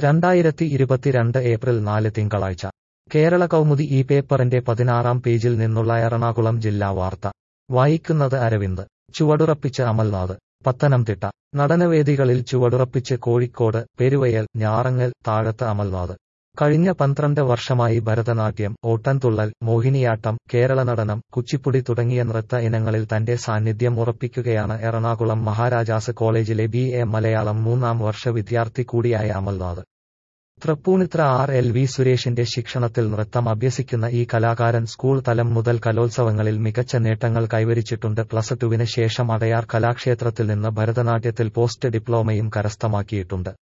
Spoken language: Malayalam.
രണ്ടായിരത്തി ഇരുപത്തിരണ്ട് ഏപ്രിൽ നാല് തിങ്കളാഴ്ച കേരള കൗമുദി ഈ പേപ്പറിന്റെ പതിനാറാം പേജിൽ നിന്നുള്ള എറണാകുളം ജില്ലാ വാർത്ത വായിക്കുന്നത് അരവിന്ദ് ചുവടുറപ്പിച്ച് അമൽനാഥ് പത്തനംതിട്ട നടനവേദികളിൽ ചുവടുറപ്പിച്ച് കോഴിക്കോട് പെരുവയൽ ഞാറങ്ങൽ താഴത്ത് അമൽനാഥ് കഴിഞ്ഞ പന്ത്രണ്ട് വർഷമായി ഭരതനാട്യം ഓട്ടൻതുള്ളൽ മോഹിനിയാട്ടം കേരളനടനം കുച്ചിപ്പുടി തുടങ്ങിയ നൃത്ത ഇനങ്ങളിൽ തന്റെ സാന്നിധ്യം ഉറപ്പിക്കുകയാണ് എറണാകുളം മഹാരാജാസ് കോളേജിലെ ബി എ മലയാളം മൂന്നാം വർഷ വിദ്യാർത്ഥി കൂടിയായ Amalnath Tripunithura R L V സുരേഷിന്റെ ശിക്ഷണത്തിൽ നൃത്തം അഭ്യസിക്കുന്ന ഈ കലാകാരൻ സ്കൂൾ തലം മുതൽ കലോത്സവങ്ങളിൽ മികച്ച നേട്ടങ്ങൾ കൈവരിച്ചിട്ടുണ്ട് പ്ലസ് ടുവിന് ശേഷം അടയാർ കലാക്ഷേത്രത്തിൽ നിന്ന് ഭരതനാട്യത്തിൽ പോസ്റ്റ് ഡിപ്ലോമയും കരസ്ഥമാക്കിയിട്ടുണ്ട്